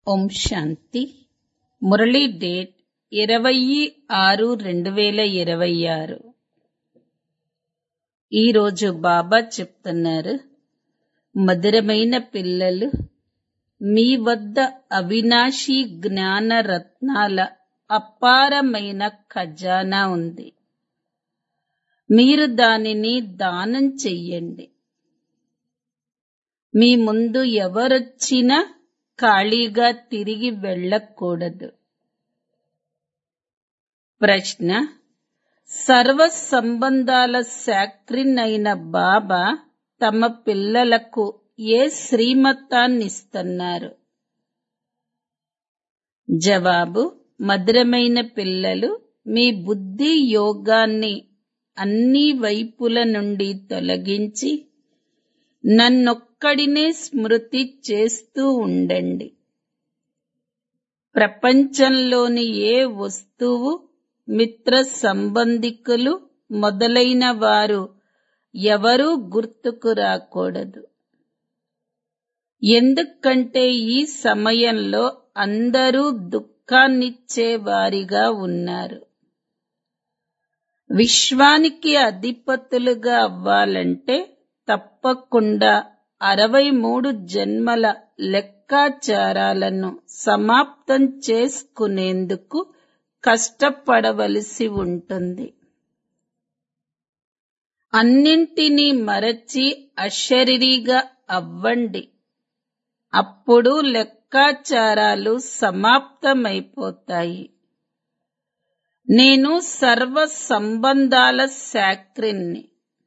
ఓం శాంతి Murali date ఇరవై ఆరు రెండు వేల ఇరవై ఆరు ఈరోజు బాబా చెప్తున్నారు మధురమైన పిల్లలు మీ వద్ద అవినాశి జ్ఞాన రత్నాల అపారమైన ఖజానా ఉంది మీరు దానిని దానం చెయ్యండి మీ ముందు ఎవరొచ్చినా ఖాళీగా తిరిగి వెళ్ళకూడదు ప్రశ్న సర్వ సంబంధాల శాక్రిన్ అయిన బాబా తమ పిల్లలకు ఏ శ్రీమతాన్నిస్తున్నారు జవాబు మధురమైన పిల్లలు మీ బుద్ధి యోగాన్ని అన్ని వైపుల నుండి తొలగించి నన్నొక్కడినే స్మృతి చేస్తూ ఉండండి ప్రపంచంలోని ఏ వస్తువు మిత్ర సంబంధికులు మొదలైన వారు ఎవరూ గుర్తుకు రాకూడదు ఎందుకంటే ఈ సమయంలో అందరూ దుఃఖాన్నిచ్చే వారిగా ఉన్నారు విశ్వానికి అధిపతులుగా అవ్వాలంటే తప్పకుండా అరవై మూడు జన్మల లెక్కాచారాలను సమాప్తం చేసుకునేందుకు కష్టపడవలసి ఉంటుంది అన్నింటినీ మరచి అశరీరిగా అవ్వండి అప్పుడు లెక్కాచారాలు సమాప్తమైపోతాయి నేను సర్వ సంబంధాల శాక్రిన్ని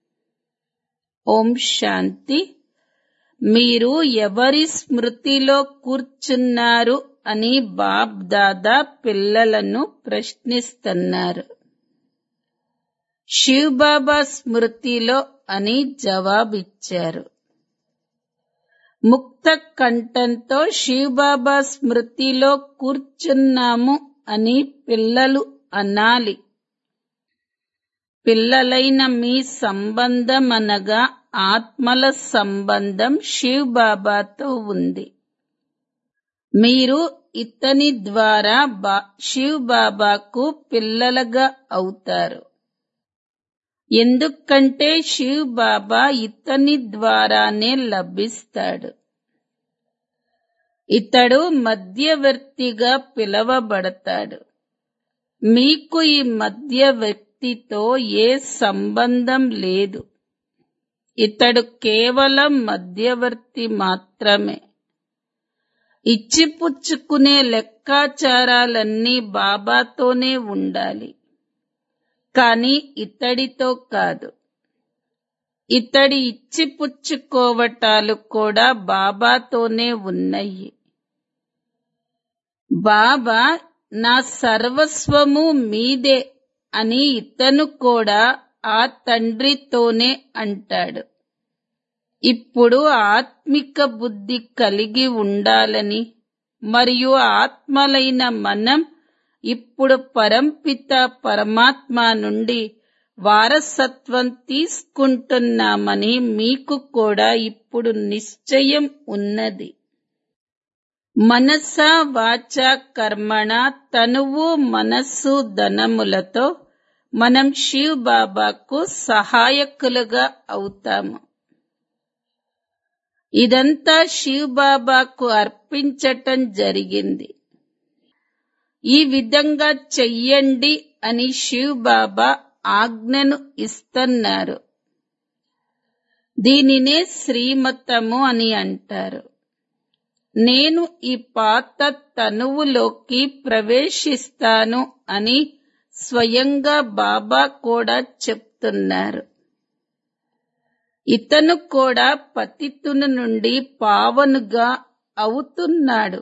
ఓం శాంతి మీరు ఎవరి స్మృతిలో కూర్చున్నారు అని బాబ్ దాదా పిల్లలను ప్రశ్నిస్తున్నారు శివబాబా స్మృతిలో అని జవాబిచ్చారు ముక్త కంఠంతో శివబాబా స్మృతిలో కూర్చున్నాము అని పిల్లలు అనాలి పిల్లలైన మీ సంబంధం అనగా ఆత్మల సంబంధం శివ్ బాబాతో ఉంది మీరు ఇతని ద్వారా బా శివ్ బాబాకు పిల్లలుగా అవుతారు ఎందుకంటే శివ్ బాబా ఇతని ద్వారానే లభిస్తాడు ఇతడు మధ్యవర్తిగా పిలవబడతాడు మీకు ఈ మధ్యవర్తితో ఏ సంబంధం లేదు ఇతడు కేవలం మధ్యవర్తి మాత్రమే ఇచ్చిపుచ్చుకునే లెక్కాచారాలన్నీ బాబాతోనే ఉండాలి కాని ఇతడితో కాదు ఇతడి ఇచ్చిపుచ్చుకోవటాలు కూడా బాబాతోనే ఉన్నాయి బాబా నా సర్వస్వము మీదే అని ఇతను కూడా ఆ తండ్రితోనే అంటాడు ఇప్పుడు ఆత్మిక బుద్ధి కలిగి ఉండాలని మరియు ఆత్మలైన మనం ఇప్పుడు పరంపిత పరమాత్మ నుండి వారసత్వం తీసుకుంటున్నామని మీకు కూడా ఇప్పుడు నిశ్చయం ఉన్నది మనస వాచ కర్మణ తనువు మనస్సు ధనములతో మనం శివ్ బాబాకు సహాయకులుగా అవుతాము ఇదంతా శివ్ బాబాకు అర్పించటం జరిగింది ఈ విధంగా చెయ్యండి అని శివ్ బాబా ఆజ్ఞను ఇస్తున్నారు దీనినే శ్రీమతము అని అంటారు నేను ఈ పాత తనువులోకి ప్రవేశిస్తాను అని స్వయంగా బాబా కూడా చెప్తున్నారు ఇతను కూడా పతితుని నుండి పావనుగా అవుతున్నాడు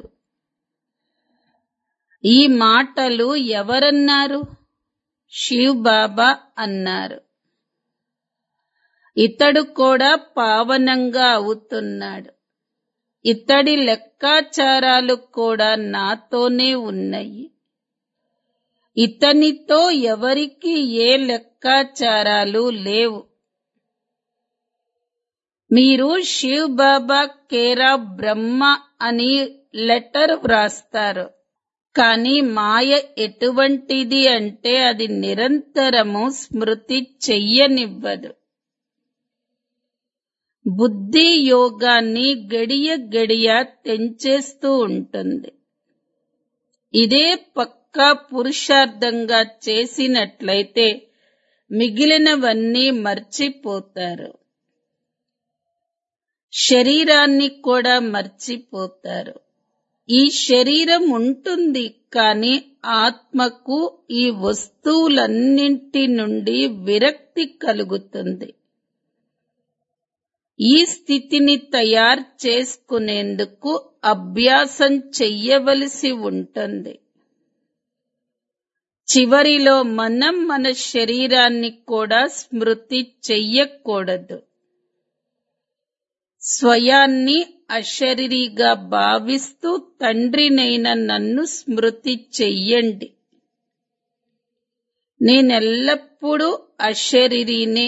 ఈ మాటలు ఎవరన్నారు శివ్ బాబా అన్నారు ఇతడు కూడా పావనంగా అవుతున్నాడు ఇతడి లెక్కాచారాలు కూడా నాతోనే ఉన్నాయి ఇతనితో ఎవరికి ఏ లెక్కాచారాలు లేవు మీరు శివ్ బాబా కేరా బ్రహ్మ అని లెటర్ వ్రాస్తారు కానీ మాయ ఎటువంటిది అంటే అది నిరంతరము స్మృతి చెయ్యనివ్వదు బుద్ధి యోగాన్ని గడియ గడియ తెంచేస్తూ ఉంటుంది ఇదే పక్కా పురుషార్థంగా చేసినట్లయితే మిగిలినవన్నీ మర్చిపోతారు శరీరాన్ని కూడా మర్చిపోతారు ఈ శరీరం ఉంటుంది కానీ ఆత్మకు ఈ వస్తువులన్నింటి నుండి విరక్తి కలుగుతుంది ఈ స్థితిని తయారు చేసుకునేందుకు అభ్యాసం చెయ్యవలసి ఉంటుంది చివరిలో మనం మన శరీరాన్ని కూడా స్మృతి చెయ్యకూడదు స్వయాన్ని అశరీరిగా భావిస్తూ తండ్రినైన నన్ను స్మృతి చెయ్యండి నేనెల్లప్పుడూ అశరీరినే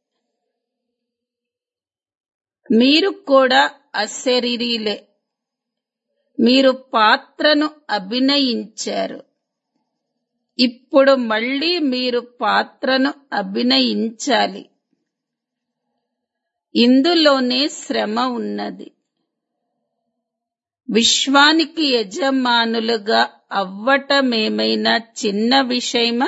మీరు కూడా అశరీరీలే మీరు పాత్రను అభినయించారు ఇప్పుడు మళ్ళీ మీరు పాత్రను అభినయించాలి ఇందులోనే శ్రమ ఉన్నది విశ్వానికి యజమానులుగా అవ్వటమేమైనా చిన్న విషయమా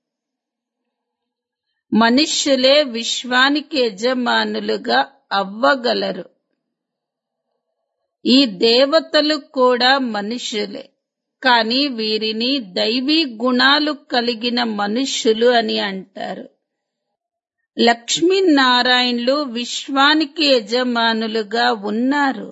మనుష్యులే విశ్వానికి యజమానులుగా అవ్వగలరు ఈ దేవతలు కూడా మనుష్యులే కానీ వీరిని దైవీ గుణాలు కలిగిన మనుష్యులు అని అంటారు లక్ష్మీనారాయణులు విశ్వానికి యజమానులుగా ఉన్నారు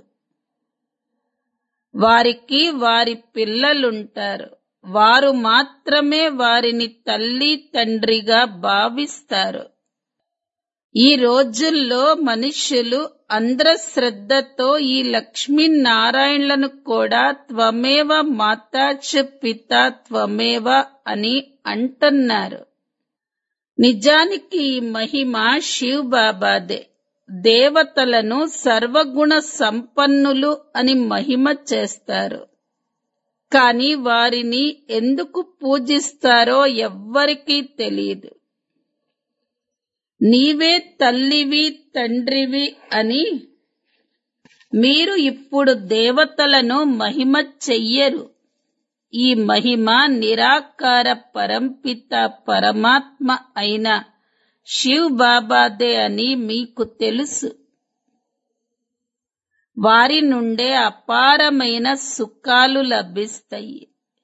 వారికి వారి పిల్లలుంటారు వారు మాత్రమే వారిని తల్లి తండ్రిగా భావిస్తారు ఈ రోజుల్లో మనుష్యులు అంధ్రశ్రద్ధతో ఈ లక్ష్మీనారాయణలను కూడా త్వమేవ మాతాచ పిత త్వమేవ అని అంటున్నారు నిజానికి ఈ మహిమ శివ్ బాబాదే దేవతలను సర్వగుణ సంపన్నులు అని మహిమ చేస్తారు కాని వారిని ఎందుకు పూజిస్తారో ఎవ్వరికీ తెలియదు నీవే తల్లివి తండ్రివి అని మీరు ఇప్పుడు దేవతలను మహిమ చెయ్యరు ఈ మహిమ నిరాకార పరంపిత పరమాత్మ అయిన శివ్ బాబాదే అని మీకు తెలుసు వారి నుండే అపారమైన సుఖాలు లభిస్తాయి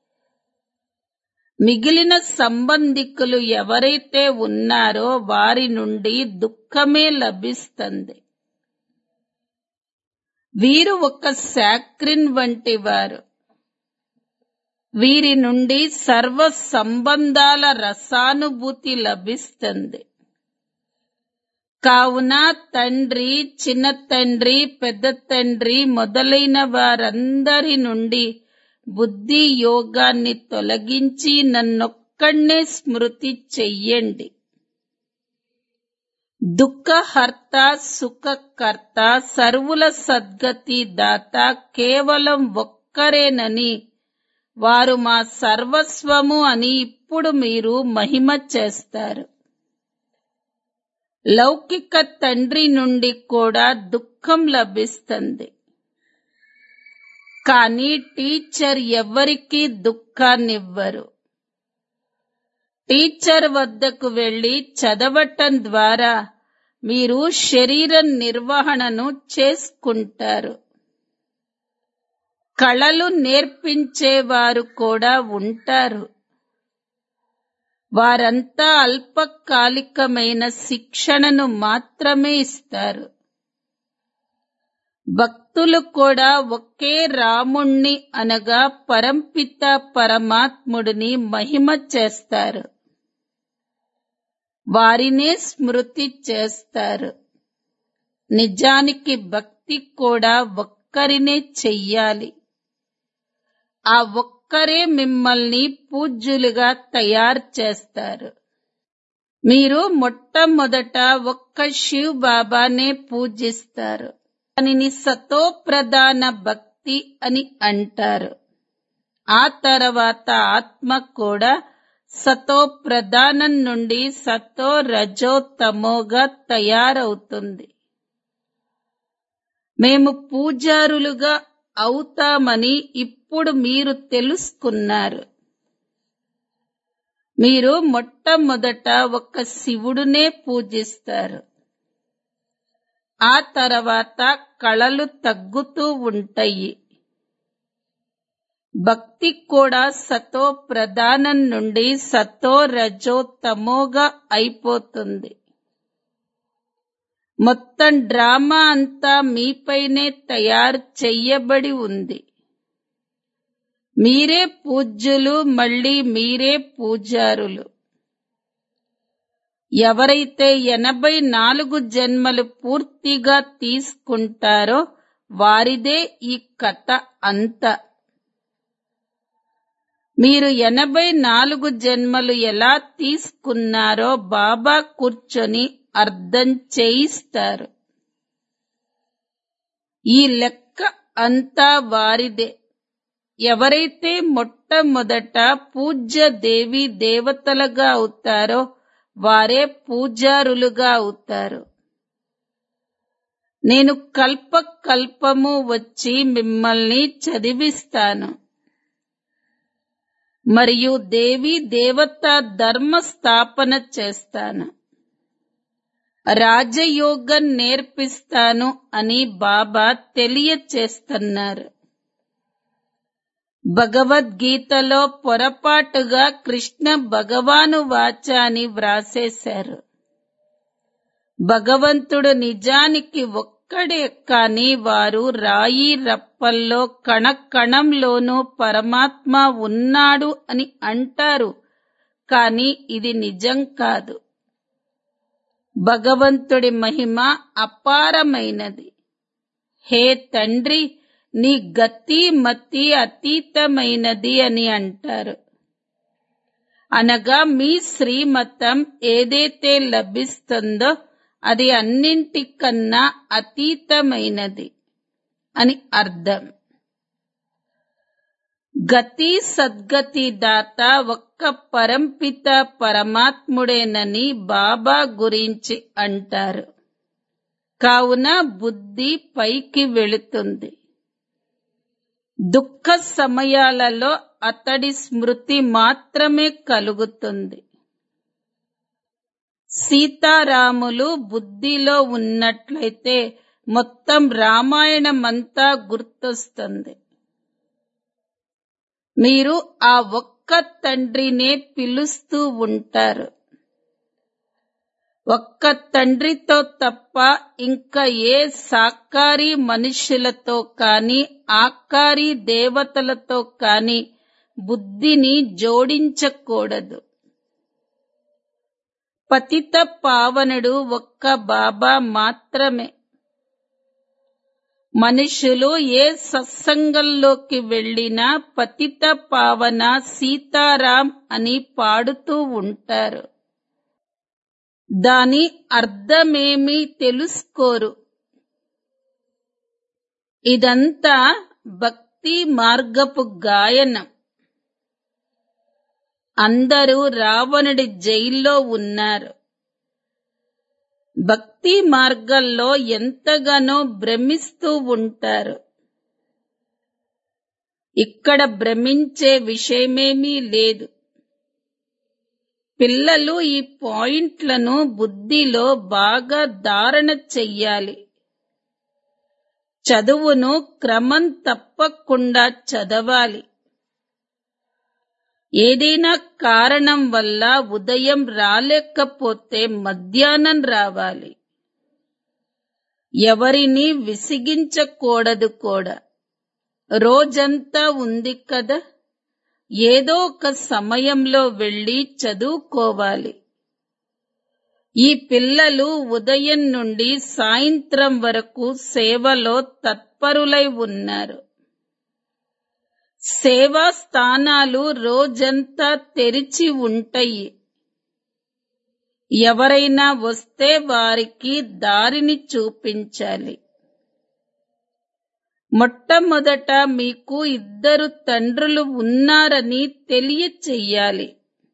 మిగిలిన సంబంధికులు ఎవరైతే ఉన్నారో వారి నుండి దుఃఖమే లభిస్తుంది వీరు ఒక శాక్రిన్ వంటి వారు వీరి నుండి సర్వ సంబంధాల రసానుభూతి లభిస్తుంది కావున తండ్రి చిన్న తండ్రి పెద్ద తండ్రి మొదలైన వారందరి నుండి బుద్ధి యోగాన్ని తొలగించి నన్నొక్కడే స్మృతి చెయ్యండి దుఃఖహర్త సుఖకర్త సర్వుల సద్గతి దాత కేవలం ఒక్కరేనని వారు మా సర్వస్వము అని ఇప్పుడు మీరు మహిమ చేస్తారు లౌకిక తండ్రి నుండి కూడా దుఃఖం లభిస్తుంది కానీ టీచర్ ఎవ్వరికీ దుఃఖాన్నివ్వరు టీచర్ వద్దకు వెళ్లి చదవటం ద్వారా మీరు శరీర నిర్వహణను చేసుకుంటారు కళలు నేర్పించేవారు కూడా ఉంటారు వారంతా అల్పకాలికమైన శిక్షణను మాత్రమే ఇస్తారు భక్తులు కూడా ఒకే రాముణ్ణి అనగా పరంపిత పరమాత్ముడిని మహిమ చేస్తారు వారినే స్మృతి చేస్తారు నిజానికి భక్తి కూడా ఒక్కరినే చెయ్యాలి ఆ ఒక్కరే మిమ్మల్ని పూజ్యులుగా తయారు చేస్తారు మీరు మొట్టమొదట ఒక్క శివ్ బాబానే పూజిస్తారు దానిని సతో ప్రధాన భక్తి భక్తి అని అంటారు ఆ తర్వాత ఆత్మ కూడా సతో ప్రధానం నుండి సతో రజో తమోగా తయారవుతుంది మేము పూజారులుగా అవుతామని ఇప్పుడు మీరు తెలుసుకున్నారు మీరు మొట్టమొదట ఒక శివుడునే పూజిస్తారు ఆ తర్వాత కళలు తగ్గుతూ ఉంటాయి భక్తి కూడా సతో ప్రధానం నుండి సతో రజో తమోగా అయిపోతుంది మొత్తం డ్రామా అంతా మీపైనే తయారు చెయ్యబడి ఉంది మీరే పూజ్యులు మళ్ళీ మీరే పూజారులు ఎవరైతే ఎనభై నాలుగు జన్మలు పూర్తిగా తీసుకుంటారో వారిదే ఈ కథ అంతా మీరు ఎనభై నాలుగు జన్మలు ఎలా తీసుకున్నారో బాబా కూర్చొని అర్థం చేయిస్తారు ఈ లెక్క అంతా వారిదే ఎవరైతే మొట్టమొదట పూజ్య దేవి దేవతలుగా అవుతారో వారే పూజారులుగా అవుతారు నేను కల్ప కల్పము వచ్చి మిమ్మల్ని చదివిస్తాను మరియు దేవి దేవత ధర్మ స్థాపన చేస్తాను రాజయోగం నేర్పిస్తాను అని బాబా తెలియచేస్తున్నారు భగవద్గీతలో పొరపాటుగా కృష్ణ భగవాను వాచ అని వ్రాసేశారు భగవంతుడు నిజానికి ఒక్కడే కాని వారు రాయి రప్పల్లో కణకణంలోనూ పరమాత్మ ఉన్నాడు అని అంటారు కాని ఇది నిజం కాదు భగవంతుడి మహిమ అపారమైనది హే తండ్రి నీ గతి మతి అతీతమైనది అని అంటారు అనగా మీ శ్రీమతం ఏదైతే లభిస్తుందో అది అన్నింటికన్నా అతీతమైనది అని అర్థం గతి సద్గతి దాత ఒక్క పరంపిత పరమాత్ముడేనని బాబా గురించి అంటారు కావున బుద్ధి పైకి వెళుతుంది దుఃఖ సమయాలలో అతడి స్మృతి మాత్రమే కలుగుతుంది సీతారాములు బుద్ధిలో ఉన్నట్లయితే మొత్తం రామాయణమంతా గుర్తొస్తుంది మీరు ఆ ఒక్క తండ్రినే పిలుస్తూ ఉంటారు ఒక్క తండ్రితో తప్ప ఇంకా ఏ సాకారి మనుషులతో కాని ఆకారి దేవతలతో కాని బుద్ధిని జోడించకూడదు పతిత పావనుడు ఒక్క బాబా మాత్రమే మనుషులు ఏ సత్సంగంలోకి వెళ్ళినా పతిత పావన సీతారాం అని పాడుతూ ఉంటారు దాని అర్థమేమీ తెలుసుకోరు ఇదంతా భక్తి మార్గపు గాయనం అందరూ రావణుడి జైల్లో ఉన్నారు భక్తి మార్గంలో ఎంతగానో భ్రమిస్తూ ఉంటారు ఇక్కడ భ్రమించే విషయమేమీ లేదు పిల్లలు ఈ పాయింట్లను బుద్ధిలో బాగా ధారణ చెయ్యాలి చదువును క్రమం తప్పకుండా చదవాలి ఏదైనా కారణం వల్ల ఉదయం రాలేకపోతే మధ్యాహ్నం రావాలి ఎవరిని విసిగించకూడదు కూడా రోజంతా ఉంది కదా ఏదో ఒక సమయంలో వెళ్ళి చదువుకోవాలి ఈ పిల్లలు ఉదయం నుండి సాయంత్రం వరకు సేవలో తత్పరులై ఉన్నారు సేవా స్థానాలు రోజంతా తెరిచి ఉంటాయి ఎవరైనా వస్తే వారికి దారిని చూపించాలి మొట్టమొదట మీకు ఇద్దరు తండ్రులు ఉన్నారని తెలియచెయ్యాలి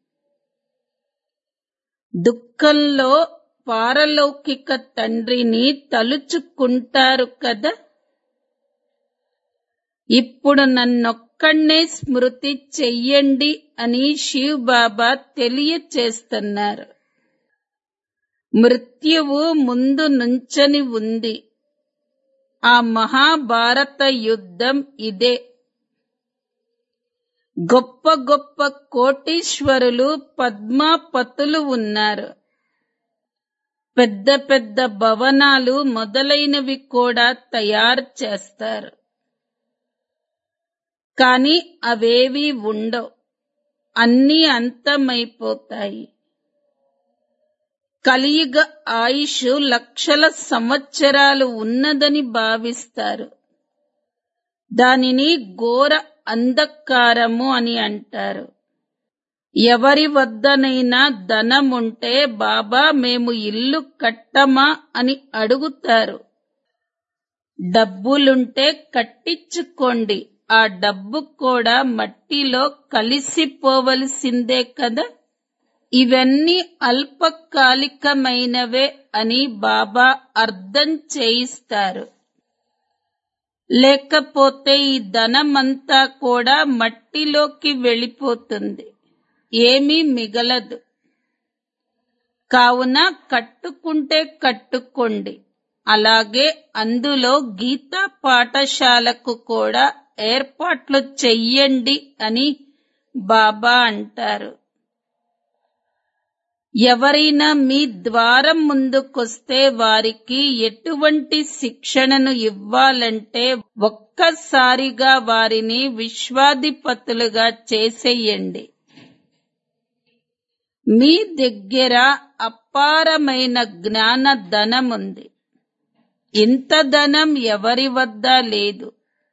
దుఃఖంలో పారలౌకిక తండ్రిని తలుచుకుంటారు కదా ఇప్పుడు నన్నొక్కడే స్మృతి చెయ్యండి అని శివ్ బాబా తెలియచేస్తున్నారు మృత్యువు ముందు నుంచని ఉంది ఆ మహాభారత యుద్ధం ఇదే గొప్ప గొప్ప కోటీశ్వరులు పద్మాపతులు ఉన్నారు పెద్ద పెద్ద భవనాలు మొదలైనవి కూడా తయారు చేస్తారు కాని అవేవి ఉండవు అన్నీ అంతమైపోతాయి కలియుగ ఆయుష్ లక్షల సంవత్సరాలు ఉన్నదని భావిస్తారు దానిని ఘోర అంధకారము అని అంటారు ఎవరి వద్దనైనా ధనం ఉంటే బాబా మేము ఇల్లు కట్టమా అని అడుగుతారు డబ్బులుంటే కట్టించుకోండి ఆ డబ్బు కూడా మట్టిలో కలిసిపోవలసిందే కదా ఇవన్నీ అల్పకాలికమైనవే అని బాబా అర్థం చేయిస్తారు లేకపోతే ఈ ధనమంతా కూడా మట్టిలోకి వెళ్ళిపోతుంది ఏమీ మిగలదు కావున కట్టుకుంటే కట్టుకోండి అలాగే అందులో గీతా పాఠశాలకు కూడా ఏర్పాట్లు చెయ్యండి అని బాబా అంటారు ఎవరైనా మీ ద్వారం ముందుకొస్తే వారికి ఎటువంటి శిక్షణను ఇవ్వాలంటే ఒక్కసారిగా వారిని విశ్వాధిపతులుగా చేసేయండి మీ దగ్గర అపారమైన జ్ఞాన ధనముంది ఇంత ధనం ఎవరి వద్ద లేదు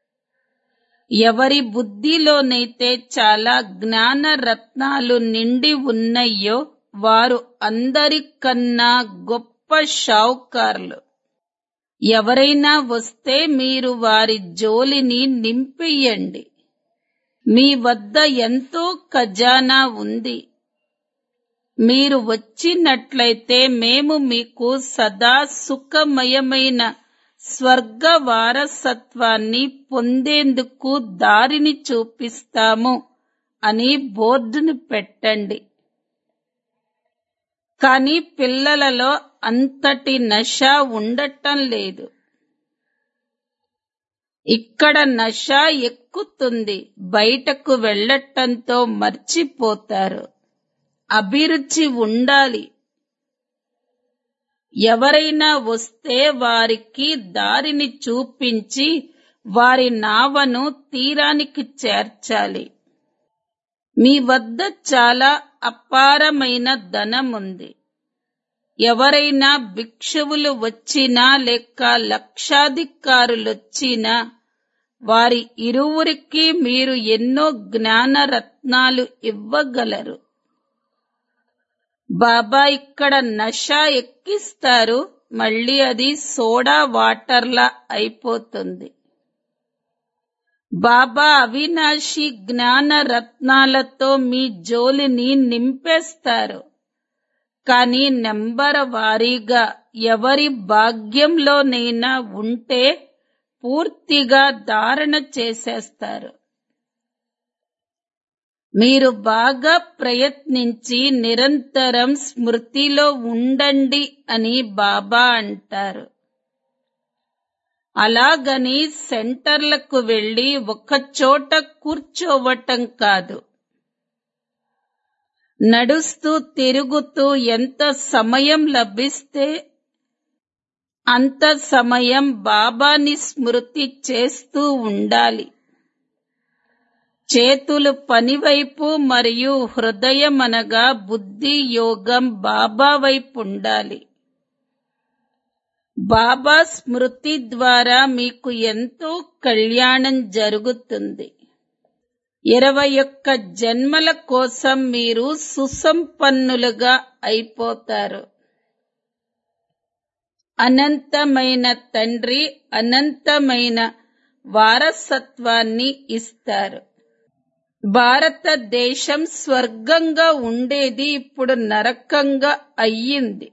ఎవరి బుద్ధిలోనైతే చాలా జ్ఞాన రత్నాలు నిండి ఉన్నాయో వారు అందరికన్నా గొప్ప షావుకారులు ఎవరైనా వస్తే మీరు వారి జోలిని నింపేయండి మీ వద్ద ఎంతో ఖజానా ఉంది మీరు వచ్చినట్లయితే మేము మీకు సదా సుఖమయమైన స్వర్గ వారసత్వాన్ని పొందేందుకు దారిని చూపిస్తాము అని బోర్డును పెట్టండి కానీ పిల్లలలో అంతటి నష ఉండటం లేదు ఇక్కడ నష ఎక్కుతుంది బయటకు వెళ్ళటంతో మర్చిపోతారు అభిరుచి ఉండాలి ఎవరైనా వస్తే వారికి దారిని చూపించి వారి నావను తీరానికి చేర్చాలి మీ వద్ద చాలా అపారమైన ధనం ఉంది ఎవరైనా భిక్షువులు వచ్చినా లేక లక్షాధికారులొచ్చినా వారి ఇరువురికి మీరు ఎన్నో జ్ఞాన రత్నాలు ఇవ్వగలరు బాబా ఇక్కడ నష ఎక్కిస్తారు మళ్ళీ అది సోడా వాటర్లా అయిపోతుంది బాబా అవినాశి జ్ఞాన రత్నాలతో మీ జోలిని నింపేస్తారు కానీ నెంబర్ వారీగా ఎవరి భాగ్యంలోనైనా ఉంటే పూర్తిగా ధారణ చేసేస్తారు మీరు బాగా ప్రయత్నించి నిరంతరం స్మృతిలో ఉండండి అని బాబా అంటారు అలాగని సెంటర్లకు వెళ్లి చోట కూర్చోవటం కాదు నడుస్తూ తిరుగుతూ ఎంత సమయం లభిస్తే అంత సమయం బాబాని స్మృతి చేస్తూ ఉండాలి చేతులు పనివైపు మరియు హృదయం అనగా బుద్ధి యోగం బాబా వైపు ఉండాలి బాబా స్మృతి ద్వారా మీకు ఎంతో కళ్యాణం జరుగుతుంది ఇరవై ఒక్క జన్మల కోసం మీరు సుసంపన్నులుగా అయిపోతారు అనంతమైన తండ్రి అనంతమైన వారసత్వాన్ని ఇస్తారు భారతదేశం స్వర్గంగా ఉండేది ఇప్పుడు నరకంగా అయ్యింది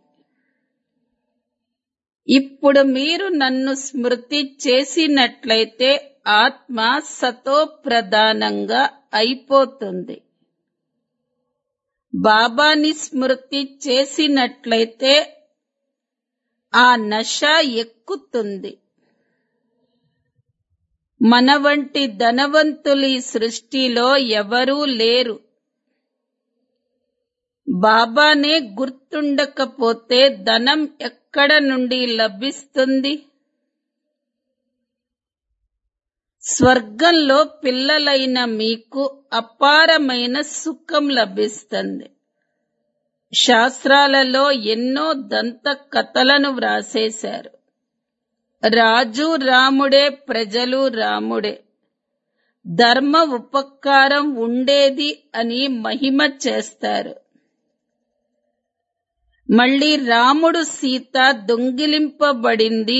ఇప్పుడు మీరు నన్ను స్మృతి చేసినట్లయితే ఆత్మ సతో ప్రధానంగా అయిపోతుంది బాబాని స్మృతి చేసినట్లయితే ఆ నష ఎక్కుతుంది మన వంటి ధనవంతులు ఈ సృష్టిలో ఎవరూ లేరు బాబానే గుర్తుండకపోతే ధనం ఎక్కడ నుండి లభిస్తుంది స్వర్గంలో పిల్లలైన మీకు అపారమైన సుఖం లభిస్తుంది శాస్త్రాలలో ఎన్నో దంత కథలను వ్రాసేశారు రాజు రాముడే ప్రజలు రాముడే ధర్మ ఉపకారం ఉండేది అని మహిమ చేస్తారు మళ్ళీ రాముడు సీత దొంగిలింపబడింది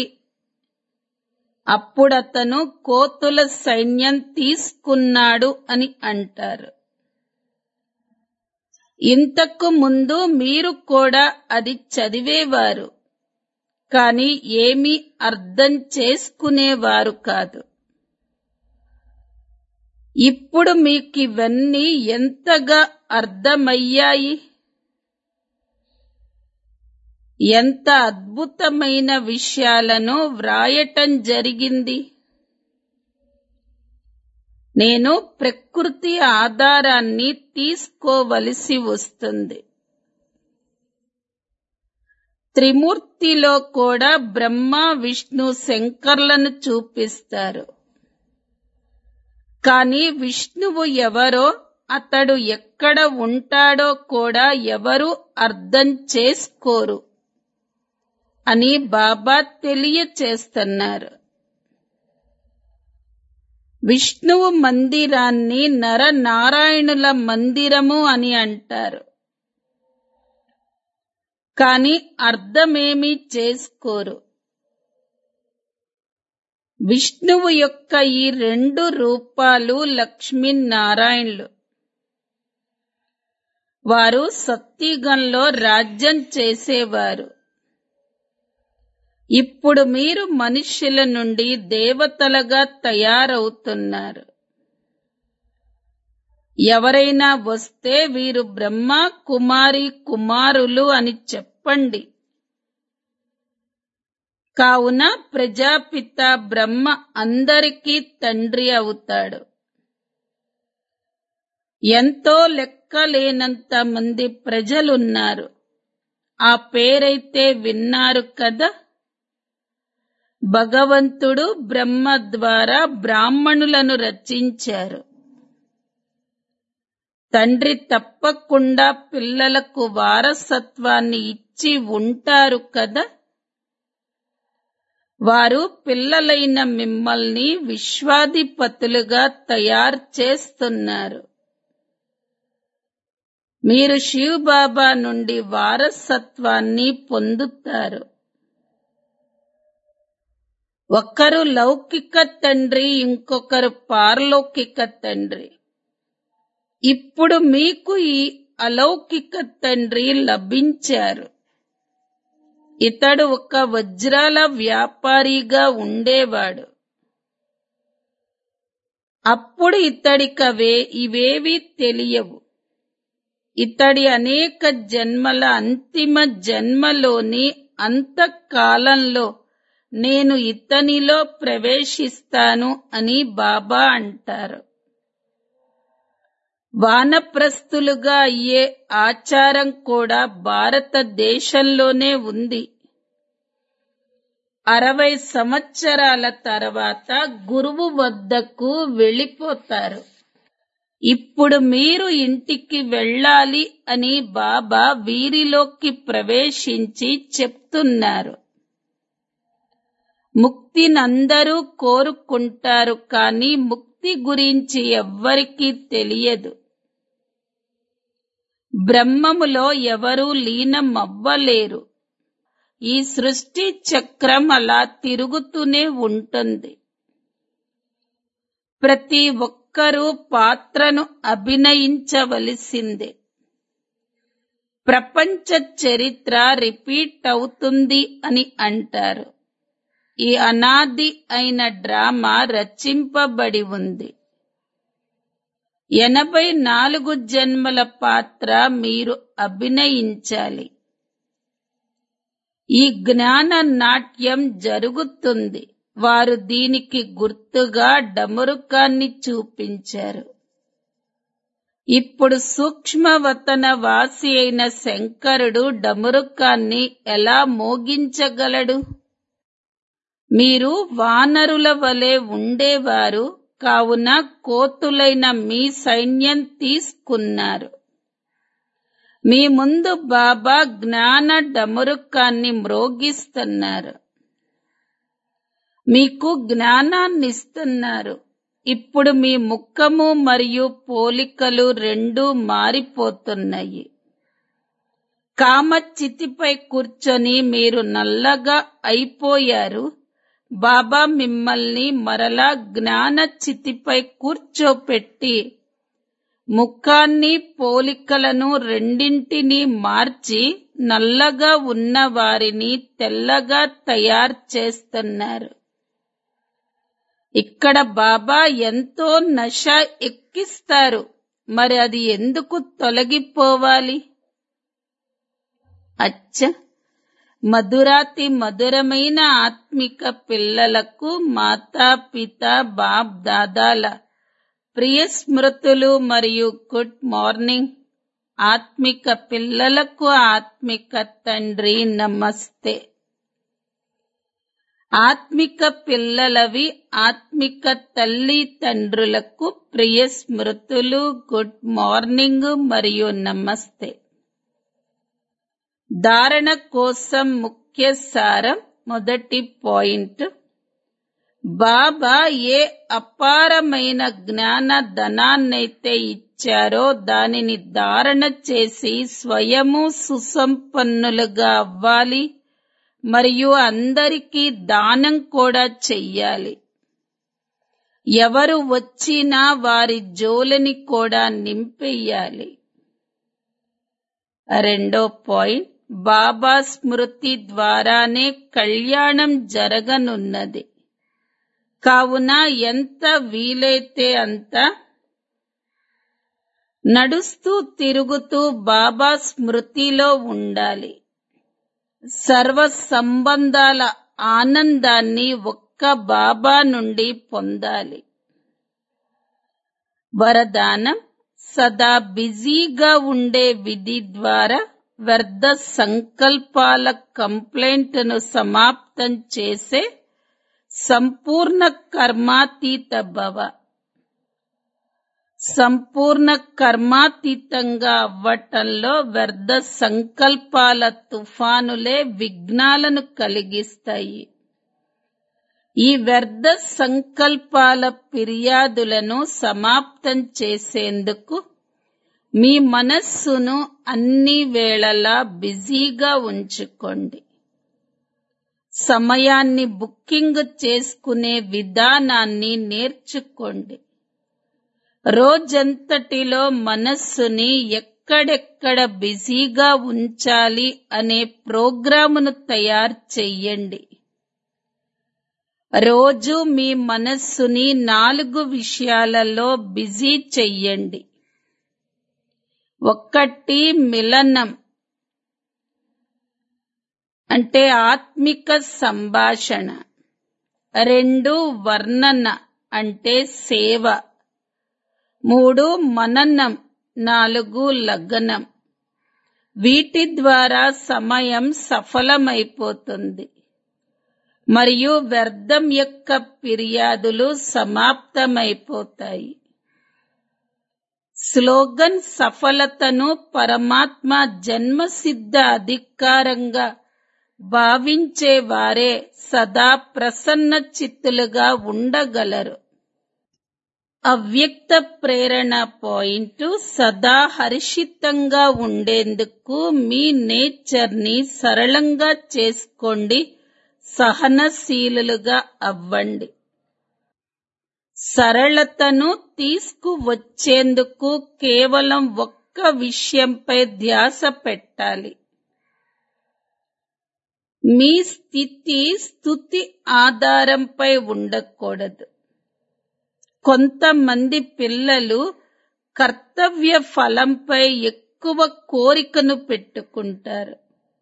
అప్పుడతను కోతుల సైన్యం తీసుకున్నాడు అని అంటారు ఇంతకు ముందు మీరు కూడా అది చదివేవారు కానీ ఏమీ అర్థం చేసుకునేవారు కాదు ఇప్పుడు మీకు ఇవన్నీ ఎంతగా అర్థమయ్యాయి ఎంత అద్భుతమైన విషయాలను వ్రాయటం జరిగింది నేను ప్రకృతి ఆధారాన్ని తీసుకోవలసి వస్తుంది త్రిమూర్తిలో కూడా బ్రహ్మ విష్ణు శంకర్లను చూపిస్తారు కానీ విష్ణువు ఎవరో అతడు ఎక్కడ ఉంటాడో కూడా ఎవరు అర్థం చేసుకోరు అని బాబా తెలియచేస్తున్నారు విష్ణువు మందిరాన్ని నరనారాయణుల మందిరము అని అంటారు కాని అర్థమేమీ చేసుకోరు విష్ణువు యొక్క ఈ రెండు రూపాలు లక్ష్మీనారాయణులు వారు సత్యుగంలో రాజ్యం చేసేవారు ఇప్పుడు మీరు మనుష్యుల నుండి దేవతలుగా తయారవుతున్నారు ఎవరైనా వస్తే వీరు బ్రహ్మ కుమారి కుమారులు అని చెప్పండి కావున ప్రజాపిత బ్రహ్మ అందరికీ తండ్రి అవుతాడు ఎంతో లెక్కలేనంత మంది ప్రజలున్నారు ఆ పేరైతే విన్నారు కదా భగవంతుడు బ్రహ్మ ద్వారా బ్రాహ్మణులను రచించారు తండ్రి తప్పకుండా పిల్లలకు వారసత్వాన్ని ఇచ్చి ఉంటారు కదా వారు పిల్లలైన మిమ్మల్ని విశ్వాధిపతులుగా తయారు చేస్తున్నారు మీరు శివబాబా నుండి వారసత్వాన్ని పొందుతారు ఒకరు లౌకిక తండ్రి ఇంకొకరు పారలౌకిక తండ్రి ఇప్పుడు మీకు ఈ అలౌకిక తండ్రి లభించారు ఇతడు ఒక వజ్రాల వ్యాపారిగా ఉండేవాడు అప్పుడు ఇతడికవే ఇవేవి తెలియవు ఇతడి అనేక జన్మల అంతిమ జన్మలోని అంతకాలంలో నేను ఇతనిలో ప్రవేశిస్తాను అని బాబా అంటారు వానప్రస్తులుగా అయ్యే ఆచారం కూడా భారతదేశంలోనే ఉంది అరవై సంవత్సరాల తర్వాత గురువు వద్దకు వెళ్ళిపోతారు ఇప్పుడు మీరు ఇంటికి వెళ్ళాలి అని బాబా వీరిలోకి ప్రవేశించి చెప్తున్నారు ముక్తినందరూ కోరుకుంటారు కానీ ముక్తి గురించి ఎవ్వరికీ తెలియదు బ్రహ్మములో ఎవరూ లీనం అవ్వలేరు ఈ సృష్టి చక్రం అలా తిరుగుతూనే ఉంటుంది ప్రతి ఒక్కరూ పాత్రను అభినయించవలసిందే ప్రపంచ చరిత్ర రిపీట్ అవుతుంది అని అంటారు ఈ అనాది అయిన డ్రామా రచింపబడి ఉంది ఎనభై నాలుగు జన్మల పాత్ర మీరు అభినయించాలి ఈ జ్ఞాన నాట్యం జరుగుతుంది వారు దీనికి గుర్తుగా డమరుకాన్ని చూపించారు ఇప్పుడు సూక్ష్మవతన వాసి అయిన శంకరుడు డమరుకాన్ని ఎలా మోగించగలడు మీరు వానరుల వలె ఉండేవారు కావున కోతులైన మీ సైన్యం తీసుకున్నారు మీ ముందు బాబా జ్ఞాన డమరుకాన్ని మ్రోగిస్తున్నారు మీకు జ్ఞానాన్నిస్తున్నారు ఇప్పుడు మీ ముఖము మరియు పోలికలు రెండూ మారిపోతున్నాయి కామచితిపై కూర్చొని మీరు నల్లగా అయిపోయారు బాబా మిమ్మల్ని మరలా జ్ఞాన చితిపై కూర్చోపెట్టి ముఖాన్ని పోలికలను రెండింటినీ మార్చి నల్లగా ఉన్న వారిని తెల్లగా తయారు చేస్తున్నారు ఇక్కడ బాబా ఎంతో నష ఎక్కిస్తారు మరి అది ఎందుకు తొలగిపోవాలి అచ్చ మధురాతి మధురమైన ఆత్మిక పిల్లలకు మాతా పిత బాప్ దాదాల ప్రియ స్మృతులు మరియు గుడ్ మార్నింగ్ ఆత్మిక పిల్లలకు ఆత్మిక తండ్రి నమస్తే ఆత్మిక పిల్లలవి ఆత్మిక తల్లి తండ్రులకు ప్రియ స్మృతులు గుడ్ మార్నింగ్ మరియు నమస్తే ధారణ కోసం ముఖ్య సారం మొదటి పాయింట్ బాబా ఏ అపారమైన జ్ఞాన ధనాన్నైతే ఇచ్చారో దానిని ధారణ చేసి స్వయము సుసంపన్నులుగా అవ్వాలి మరియు అందరికీ దానం కూడా చెయ్యాలి ఎవరు వచ్చినా వారి జోలని కూడా నింపెయ్యాలి రెండో పాయింట్ బాబా స్మృతి ద్వారానే కళ్యాణం జరగనున్నది కావున ఎంత వీలైతే అంత నడుస్తూ తిరుగుతూ బాబా స్మృతిలో ఉండాలి సర్వ సంబంధాల ఆనందాన్ని ఒక్క బాబా నుండి పొందాలి వరదానం సదా బిజీగా ఉండే విధి ద్వారా వ్యర్థ సంకల్పాల కంప్లైంట్ను సమాప్తం చేసే సంపూర్ణ కర్మాతీత భవ సంపూర్ణ కర్మాతీతంగా అవ్వటంలో వ్యర్థ సంకల్పాల తుఫానులే విఘ్నాలను కలిగిస్తాయి ఈ వ్యర్థ సంకల్పాల ఫిర్యాదులను సమాప్తం చేసేందుకు మీ మనస్సును అన్ని వేళలా బిజీగా ఉంచుకోండి సమయాన్ని బుకింగ్ చేసుకునే విధానాన్ని నేర్చుకోండి రోజంతటిలో మనస్సుని ఎక్కడెక్కడ బిజీగా ఉంచాలి అనే ప్రోగ్రామును తయారు చెయ్యండి రోజు మీ మనస్సుని నాలుగు విషయాలలో బిజీ చెయ్యండి ఒక్కటి మిలనం అంటే ఆత్మిక సంభాషణ రెండు వర్ణన అంటే సేవ మూడు మననం నాలుగు లగ్నం వీటి ద్వారా సమయం సఫలమైపోతుంది మరియు వ్యర్థం యొక్క ఫిర్యాదులు సమాప్తమైపోతాయి స్లోగన్ సఫలతను పరమాత్మ జన్మసిద్ధ అధికారంగా భావించే వారే సదా ప్రసన్న చిత్తులుగా ఉండగలరు అవ్యక్త ప్రేరణ పాయింట్ సదా హర్షితంగా ఉండేందుకు మీ నేచర్ ని సరళంగా చేసుకోండి సహనశీలుగా అవ్వండి సరళతను తీసుకువచ్చేందుకు కేవలం ఒక్క విషయంపై ధ్యాస పెట్టాలి మీ స్థితి స్థుతి ఆధారంపై ఉండకూడదు కొంతమంది పిల్లలు కర్తవ్య ఫలంపై ఎక్కువ కోరికను పెట్టుకుంటారు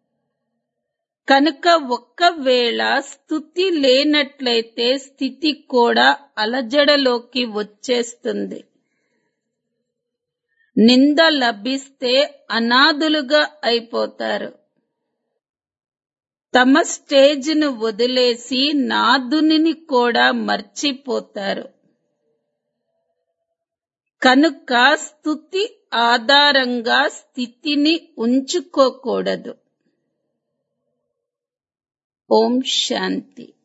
కనుక ఒక్కవేళ స్థుతి లేనట్లయితే స్థితి కూడా అలజడలోకి వచ్చేస్తుంది నింద లభిస్తే అనాథులుగా అయిపోతారు తమ స్టేజ్ను వదిలేసి నాదునిని కూడా మర్చిపోతారు కనుక స్థుతి ఆధారంగా స్థితిని ఉంచుకోకూడదు ఓం శాంతి